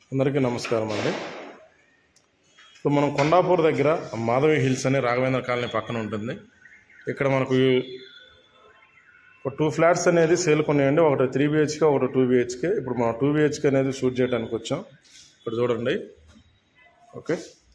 అందరికీ నమస్కారం అండి ఇప్పుడు మనం కొండాపూర్ దగ్గర మాధవి హిల్స్ అనే రాఘవేంద్ర కాలనీ పక్కన ఉంటుంది ఇక్కడ మనకు ఒక టూ ఫ్లాట్స్ అనేది సేల్ కొన్నాయండి ఒకటి త్రీ బిహెచ్కే ఒకటి టూ బిహెచ్కే ఇప్పుడు మనం టూ బిహెచ్కే అనేది షూట్ చేయడానికి వచ్చాం ఇక్కడ చూడండి ఓకే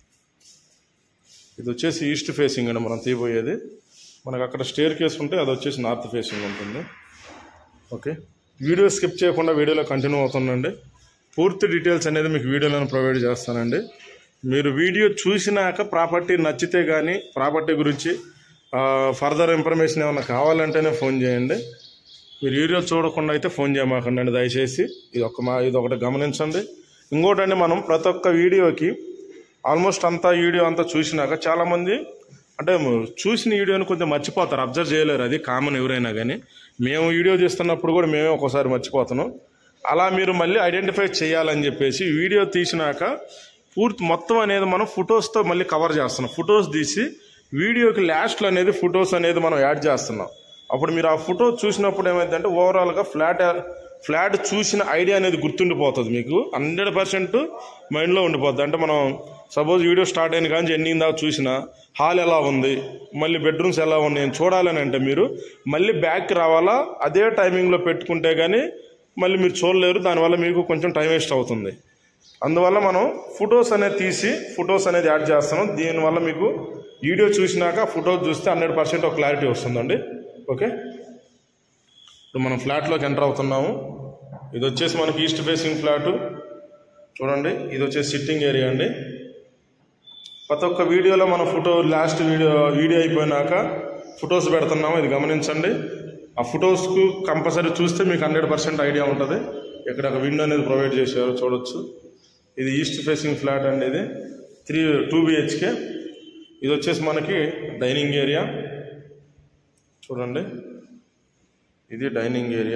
ఇది వచ్చేసి ఈస్ట్ ఫేసింగ్ అండి మనం తీయబోయేది మనకు అక్కడ స్టేర్ కేస్ ఉంటే అది వచ్చేసి నార్త్ ఫేసింగ్ ఉంటుంది ఓకే వీడియో స్కిప్ చేయకుండా వీడియోలో కంటిన్యూ అవుతుందండి పూర్తి డీటెయిల్స్ అనేది మీకు వీడియోలో ప్రొవైడ్ చేస్తానండి మీరు వీడియో చూసినాక ప్రాపర్టీ నచ్చితే కానీ ప్రాపర్టీ గురించి ఫర్దర్ ఇన్ఫర్మేషన్ ఏమైనా కావాలంటేనే ఫోన్ చేయండి మీరు వీడియో చూడకుండా అయితే ఫోన్ చేయమాకండి దయచేసి ఇది ఒక మా ఇది ఒకటి గమనించండి ఇంకోటండి మనం ప్రతి ఒక్క వీడియోకి ఆల్మోస్ట్ అంతా వీడియో అంతా చూసినాక చాలామంది అంటే చూసిన వీడియోని కొంచెం మర్చిపోతారు అబ్జర్వ్ చేయలేరు అది కామన్ ఎవరైనా కానీ మేము వీడియో తీస్తున్నప్పుడు కూడా మేమే ఒక్కోసారి మర్చిపోతున్నాం అలా మీరు మళ్ళీ ఐడెంటిఫై చేయాలని చెప్పేసి వీడియో తీసినాక పూర్తి మొత్తం అనేది మనం ఫొటోస్తో మళ్ళీ కవర్ చేస్తున్నాం ఫొటోస్ తీసి వీడియోకి లాస్ట్లో అనేది ఫొటోస్ అనేది మనం యాడ్ చేస్తున్నాం అప్పుడు మీరు ఆ ఫోటో చూసినప్పుడు ఏమైందంటే ఓవరాల్గా ఫ్లాట్ ఫ్లాట్ చూసిన ఐడియా అనేది గుర్తుండిపోతుంది మీకు హండ్రెడ్ పర్సెంట్ మైండ్లో ఉండిపోద్ది అంటే మనం సపోజ్ వీడియో స్టార్ట్ అయిన కానీ ఎన్ని దాకా చూసినా హాల్ ఎలా ఉంది మళ్ళీ బెడ్రూమ్స్ ఎలా ఉన్నాయి అని చూడాలని అంటే మీరు మళ్ళీ బ్యాక్ రావాలా అదే టైమింగ్లో పెట్టుకుంటే కానీ మళ్ళీ మీరు చూడలేరు దానివల్ల మీకు కొంచెం టైం వేస్ట్ అవుతుంది అందువల్ల మనం ఫొటోస్ అనేది తీసి ఫొటోస్ అనేది యాడ్ చేస్తాం దీనివల్ల మీకు వీడియో చూసినాక ఫొటోస్ చూస్తే హండ్రెడ్ పర్సెంట్ ఒక క్లారిటీ వస్తుందండి ఓకే ఇప్పుడు మనం ఫ్లాట్లోకి ఎంటర్ అవుతున్నాము ఇది వచ్చేసి మనకి ఈస్ట్ ఫేసింగ్ ఫ్లాట్ చూడండి ఇది వచ్చేసి సిట్టింగ్ ఏరియా అండి ప్రతి ఒక్క వీడియోలో మన ఫోటో లాస్ట్ వీడియో వీడియో అయిపోయినాక ఫొటోస్ పెడుతున్నాము ఇది గమనించండి ఆ ఫొటోస్కు కంపల్సరీ చూస్తే మీకు హండ్రెడ్ పర్సెంట్ ఐడియా ఉంటుంది ఇక్కడ ఒక విండో అనేది ప్రొవైడ్ చేశారు చూడొచ్చు ఇది ఈస్ట్ ఫేసింగ్ ఫ్లాట్ అండి ఇది త్రీ టూ బిహెచ్కే ఇది వచ్చేసి మనకి డైనింగ్ ఏరియా చూడండి ఇది డైనింగ్ ఏరియా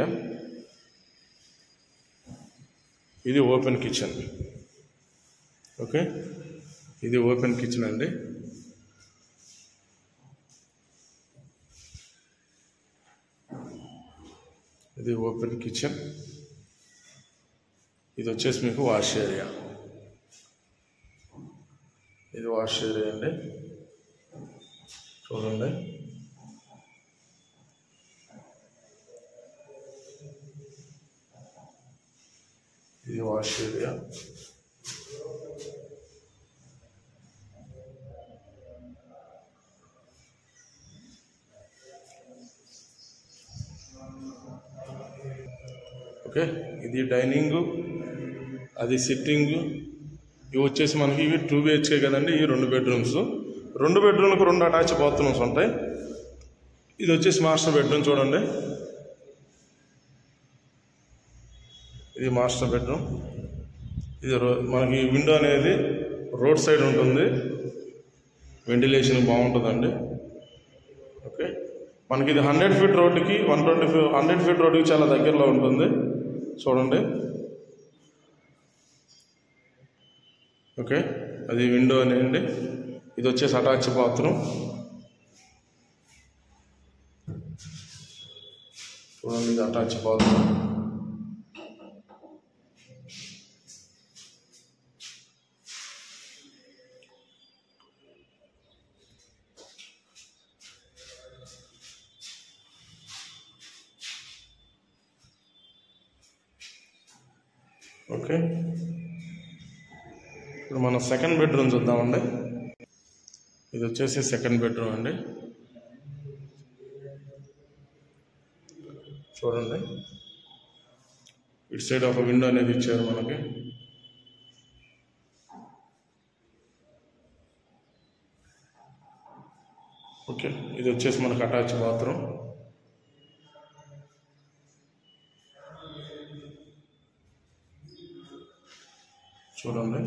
ఇది ఓపెన్ కిచెన్ ఓకే ఇది ఓపెన్ కిచెన్ అండి ఇది ఓపెన్ కిచెన్ ఇది వచ్చేసి మీకు వాష్ ఏరియా ఇది వాష్ ఏరియా అండి చూడండి ఇది వాష్ ఏరియా ఓకే ఇది డైనింగ్ అది సిట్టింగ్ ఇవి వచ్చేసి మనకి ఇవి టూ బిహెచ్కే కదండి ఇవి రెండు బెడ్రూమ్స్ రెండు బెడ్రూమ్లకు రెండు అటాచ్ బాత్రూమ్స్ ఉంటాయి ఇది వచ్చేసి మాస్టర్ బెడ్రూమ్ చూడండి ఇది మాస్టర్ బెడ్రూమ్ ఇది రో- మనకి విండో అనేది రోడ్ సైడ్ ఉంటుంది వెంటిలేషన్ బాగుంటుందండి ఓకే మనకి ఇది హండ్రెడ్ ఫీట్ రోడ్డుకి వన్ ట్వంటీ ఫీ హండ్రెడ్ ఫీట్ రోడ్డుకి చాలా దగ్గరలో ఉంటుంది చూడండి ఓకే అది విండో అనేయండి ఇది వచ్చేసి అటాచ్ బాత్రూమ్ చూడండి ఇది అటాచ్ బాత్రూమ్ ఓకే ఇప్పుడు మనం సెకండ్ బెడ్రూమ్ చూద్దామండి ఇది వచ్చేసి సెకండ్ బెడ్రూమ్ అండి చూడండి ఇటు సైడ్ ఒక విండో అనేది ఇచ్చారు మనకి ఓకే ఇది వచ్చేసి మనకు అటాచ్ బాత్రూమ్ చూడండి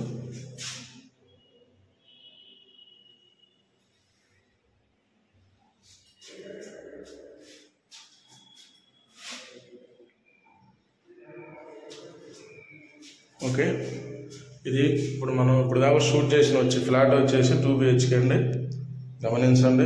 ఓకే ఇది ఇప్పుడు మనం ఇప్పుడు దాకా షూట్ చేసిన వచ్చి ఫ్లాట్ వచ్చేసి టూ బిహెచ్కే అండి గమనించండి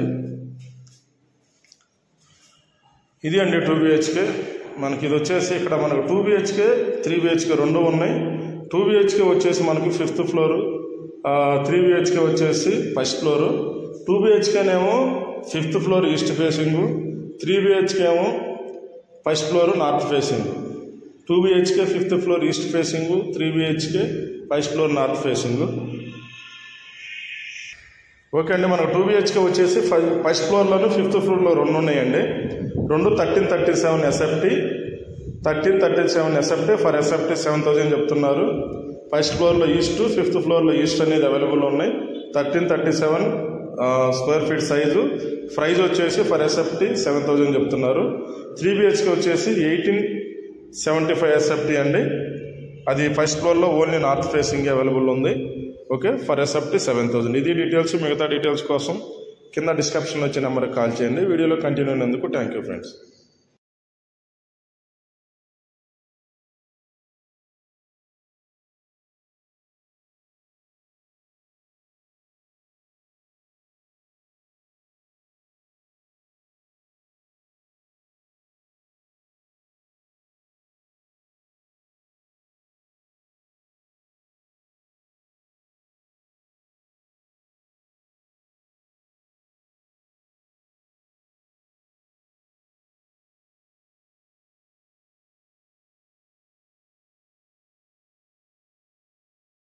ఇది అండి టూ బిహెచ్కే మనకి ఇది వచ్చేసి ఇక్కడ మనకు టూ బిహెచ్కే త్రీ బిహెచ్కే రెండు ఉన్నాయి టూ బిహెచ్కే వచ్చేసి మనకి ఫిఫ్త్ ఫ్లోర్ త్రీ బిహెచ్కే వచ్చేసి ఫస్ట్ ఫ్లోరు టూ బిహెచ్కేనేమో fifth floor east facing three BHK ఏమో first floor north facing two BHK fifth floor east facing three BHK first floor north facing okay అండి మనకు two BHK వచ్చేసి ఫ- first ఫ్లోర్లోను fifth ఫ్లోర్లో రెండు ఉన్నాయండి రెండు thirteen thirty seven SFT thirteen thirty seven SFT per SFT seven thousand చెప్తున్నారు first ఫ్లోర్లో ఈస్ట్ ఫిఫ్త్ ఫ్లోర్లో ఈస్ట్ అనేది అవైలబుల్ ఉన్నాయి thirteen thirty seven square feet size price వచ్చేసి ఫర్ ఎస్ఎఫ్టీ సెవెన్ థౌజండ్ చెప్తున్నారు త్రీ బిహెచ్కే వచ్చేసి ఎయిటీన్ సెవెంటీ ఫైవ్ ఎస్ఎఫ్టీ అండి అది ఫస్ట్ ఫ్లోర్లో ఓన్లీ నార్త్ ఫేసింగ్ అవైలబుల్ ఉంది okay per SFT seven thousand ఇది డీటెయిల్స్ మిగతా డీటెయిల్స్ కోసం కింద డిస్క్రిప్షన్లో వచ్చే నెంబర్కి కాల్ చేయండి వీడియోలో కంటిన్యూ అయినందుకు థ్యాంక్ యూ ఫ్రెండ్స్